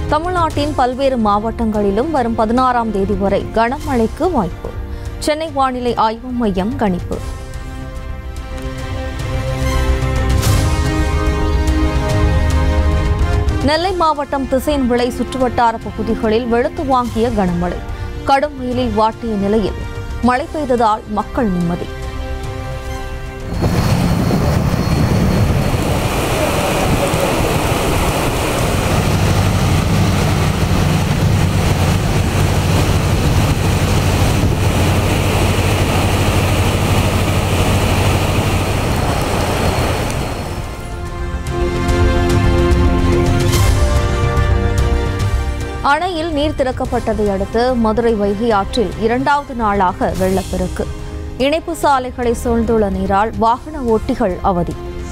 தமிழ்நாட்டின் பல்வேறு மாவட்டங்களிலும் வரும் பதினாறாம் தேதி வரை கனமழைக்கு வாய்ப்பு சென்னை வானிலை ஆய்வு மையம் கணிப்பு நெல்லை மாவட்டம் திசைன் விளை சுற்றுவட்டார பகுதிகளில் வெளுத்து வாங்கிய கனமழை கடும் வெயிலில் வாட்டிய நிலையில் மழை பெய்ததால் மக்கள் நிம்மதி அணையில் நீர் திறக்கப்பட்டதை அடுத்து மதுரை வைகை ஆற்றில் இரண்டாவது நாளாக வெள்ளப்பெருக்கு இணைப்பு சாலைகளை சூழ்ந்துள்ள நீரால் வாகன ஓட்டிகள் அவதி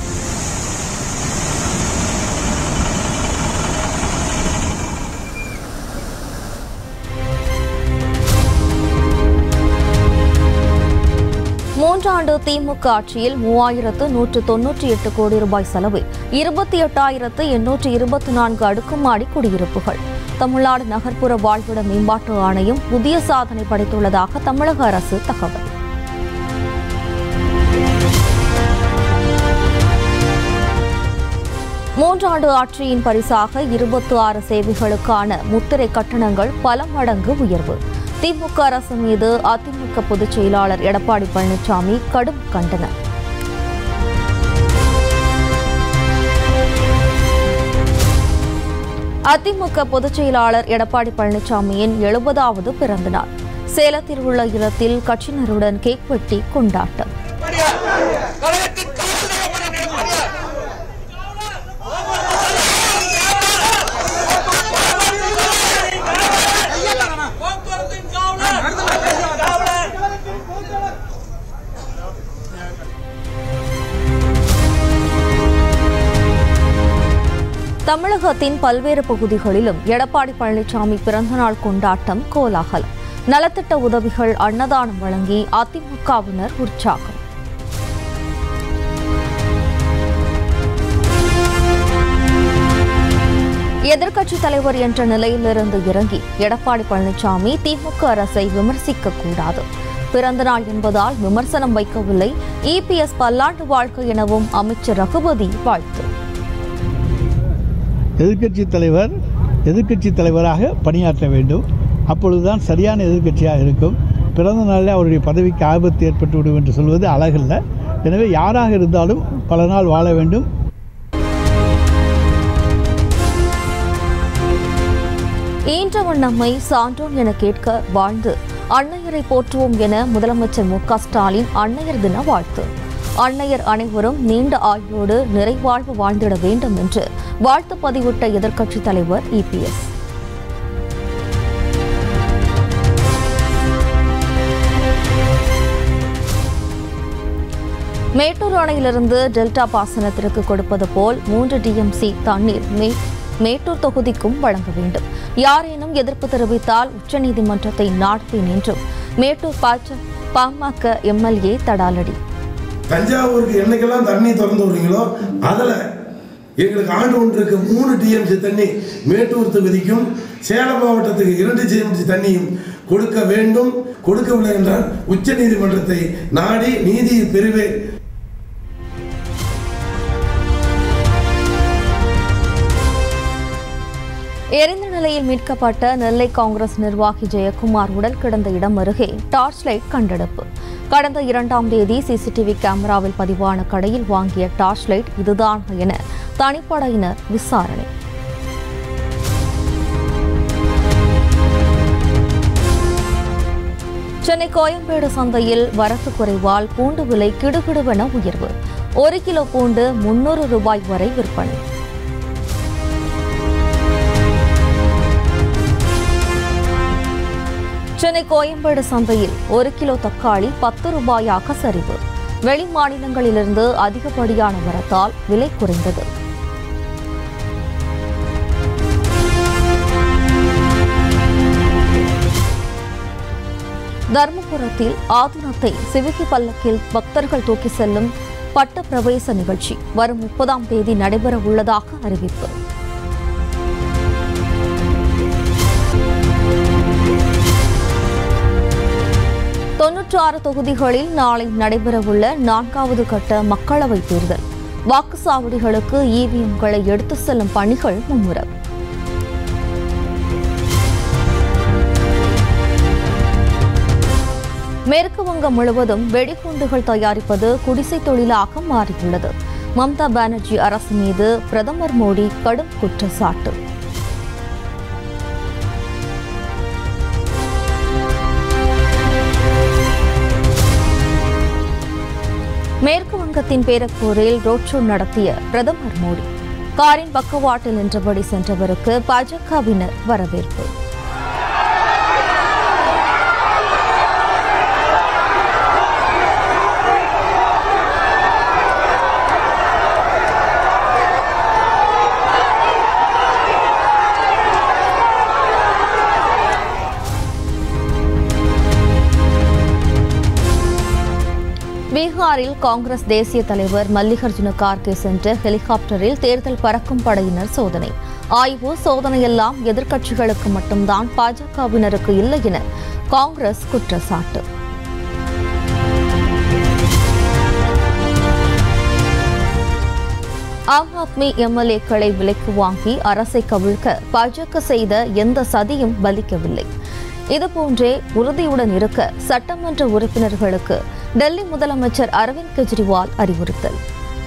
மூன்றாண்டு திமுக ஆட்சியில் மூவாயிரத்து நூற்று தொன்னூற்றி எட்டு கோடி ரூபாய் செலவில் இருபத்தி எட்டாயிரத்து எண்ணூற்று இருபத்தி நான்கு அடுக்குமாடி குடியிருப்புகள் தமிழ்நாடு நகர்ப்புற வாழ்விட மேம்பாட்டு ஆணையம் புதிய சாதனை படைத்துள்ளதாக தமிழக அரசு தகவல் மூன்றாண்டு ஆட்சியின் பரிசாக இருபத்தி ஆறு சேவைகளுக்கான முத்திரை கட்டணங்கள் பல மடங்கு உயர்வு திமுக அரசு மீது அதிமுக பொதுச் செயலாளர் எடப்பாடி பழனிசாமி கடும் கண்டனம் அதிமுக பொதுச் செயலாளர் எடப்பாடி பழனிசாமியின் எழுபதாவது பிறந்த நாள் சேலத்தில் உள்ள இல்லத்தில் கட்சியினருடன் கேக் வெட்டி கொண்டாட்டம் கழகத்தின் காவலர் அவர்கள் போக்குவரத்தின் காவலர் காவலர் தமிழகத்தின் பல்வேறு பகுதிகளிலும் எடப்பாடி பழனிசாமி பிறந்தநாள் கொண்டாட்டம் கோலாகலம் நலத்திட்ட உதவிகள் அன்னதானம் வழங்கி அதிமுகவினர் உற்சாகம் எதிர்க்கட்சித் தலைவர் என்ற நிலையிலிருந்து இறங்கி எடப்பாடி பழனிசாமி திமுக அரசை விமர்சிக்க கூடாது பிறந்தநாள் என்பதால் விமர்சனம் வைக்கவில்லை இபிஎஸ் பல்லாண்டு வாழ்க்கை எனவும் அமைச்சர் ரகுபதி வாழ்த்து எதிர்க்கட்சி தலைவர் எதிர்க்கட்சி தலைவராக பணியாற்ற வேண்டும் அப்பொழுதுதான் சரியான எதிர்க்கட்சியாக இருக்கும் பிறந்த நாளில் அவருடைய பதவிக்கு ஆபத்து ஏற்பட்டுவிடும் என்று சொல்வது அழகல்ல எனவே யாராக இருந்தாலும் பல நாள் வாழ வேண்டும் ஈன்றவன் நம்மை சான்றோன் என கேட்க வாழ்ந்து அன்னையரை போற்றுவோம் என முதலமைச்சர் மு க ஸ்டாலின் அன்னையர் தின வாழ்த்து அன்னையர் அனைவரும் நீண்ட ஆயுளோடு நிறைவாழ்வு வாழ்ந்திட வேண்டும் என்று வாழ்த்து பதிவிட்ட எதிர்க்கட்சித் தலைவர் இபிஎஸ் மேட்டூர் அணையிலிருந்து டெல்டா பாசனத்திற்கு கொடுப்பது போல் மூன்று டிஎம்சி தண்ணீர் மே மேட்டூர் தொகுதிக்கும் வழங்க வேண்டும் யாரேனும் எதிர்ப்பு தெரிவித்தால் உச்சநீதிமன்றத்தை நாடுவேன் என்றும் மேட்டூர் பாஜ பாமக எம்எல்ஏ தடாலடி தஞ்சாவூருக்கு என்னைக்கெல்லாம் தண்ணி திறந்து விடுறீங்களோ அதில் எங்களுக்கு ஆண்டு ஒன்றுக்கு மூணு டிஎம்சி தண்ணி மேட்டூர் தொகுதிக்கும் சேலம் மாவட்டத்துக்கு இரண்டு டிஎம்சி தண்ணியும் கொடுக்க வேண்டும் கொடுக்கவில்லை என்றால் உச்ச நீதிமன்றத்தை நாடி நீதியை பெறுவேன் எரிந்த நிலையில் மீட்கப்பட்ட நெல்லை காங்கிரஸ் நிர்வாகி ஜெயக்குமார் உடல் கிடந்த இடம் அருகே டார்ச் லைட் கண்டெடுப்பு கடந்த இரண்டாம் தேதி சிசிடிவி கேமராவில் பதிவான கடையில் வாங்கிய டார்ச் லைட் இதுதான் என தனிப்படையினர் விசாரணை சென்னை கோயம்பேடு சந்தையில் வரத்து குறைவால் பூண்டு விலை கிடுகிடுவென உயர்வு ஒரு கிலோ பூண்டு முன்னூறு ரூபாய் வரை விற்பனை சென்னை கோயம்பேடு சந்தையில் ஒரு கிலோ தக்காளி பத்து ரூபாயாக சரிவு வெளி மாநிலங்களிலிருந்து அதிகப்படியான வரத்தால் விலை குறைந்தது தர்மபுரத்தில் ஆதினத்தை சிவிகை பல்லக்கில் பக்தர்கள் தூக்கி செல்லும் பட்ட பிரவேச நிகழ்ச்சி வரும் முப்பதாம் தேதி நடைபெற உள்ளதாக அறிவிப்பு தொன்னூற்றி ஆறு தொகுதிகளில் நாளை நடைபெறவுள்ள நான்காவது கட்ட மக்களவைத் தேர்தல் வாக்குச்சாவடிகளுக்கு இவிஎம்களை எடுத்து செல்லும் பணிகள் மும்முரம் மேற்கு வங்கம் முழுவதும் வெடிகுண்டுகள் தயாரிப்பது குடிசை தொழிலாக மாறியுள்ளது மம்தா பானர்ஜி அரசு மீது பிரதமர் மோடி கடும் குற்றச்சாட்டு மேற்கு வங்கத்தின் பேரப்பூரில் ரோட் ஷோ நடத்திய பிரதமர் மோடி காரின் பக்கவாட்டில் நின்றபடி சென்றவருக்கு பாஜகவினர் வரவேற்பு பீகாரில் காங்கிரஸ் தேசிய தலைவர் மல்லிகார்ஜுன கார்கே சென்ற ஹெலிகாப்டரில் தேர்தல் பறக்கும் படையினர் சோதனை ஆய்வு சோதனையெல்லாம் எதிர்க்கட்சிகளுக்கு மட்டும்தான் பாஜகவினருக்கு இல்லை என காங்கிரஸ் குற்றச்சாட்டு ஆம் ஆத்மி எம்எல்ஏக்களை விலைக்கு வாங்கி அரசை கவிழ்க்க பாஜக செய்த எந்த சதியும் பலிக்கவில்லை இதுபோன்றே உறுதியுடன் இருக்க சட்டமன்ற உறுப்பினர்களுக்கு டெல்லி முதலமைச்சர் அரவிந்த் கெஜ்ரிவால் அறிவுறுத்தல்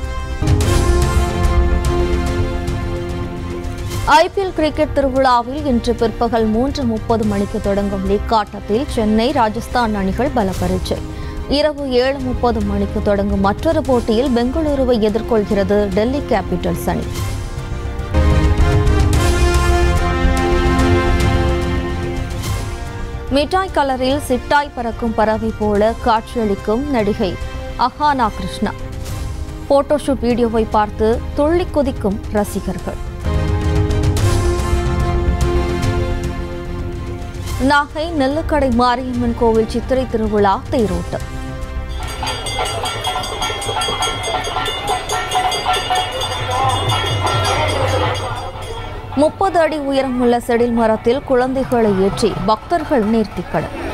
ஐபிஎல் கிரிக்கெட் திருவிழாவில் இன்று பிற்பகல் மூன்று முப்பது மணிக்கு தொடங்கும் லீக் ஆட்டத்தில் சென்னை ராஜஸ்தான் அணிகள் பல பரீட்சை இரவு ஏழு முப்பது மணிக்கு தொடங்கும் மற்றொரு போட்டியில் பெங்களூருவை எதிர்கொள்கிறது டெல்லி கேபிட்டல்ஸ் அணி மிட்டாய் கலரில் சிட்டாய் பறக்கும் பறவை போல காட்சியளிக்கும் நடிகை அஹானா கிருஷ்ணா போட்டோஷூட் வீடியோவை பார்த்து துள்ளி குதிக்கும் ரசிகர்கள் நாகை நெல்லுக்கடை மாரியம்மன் கோவில் சித்திரை திருவிழா தேரோட்டம் முப்பது அடி உயரமுள்ள செடில் மரத்தில் குழந்தைகளை ஏற்றி பக்தர்கள் நேர்த்திக்கடன்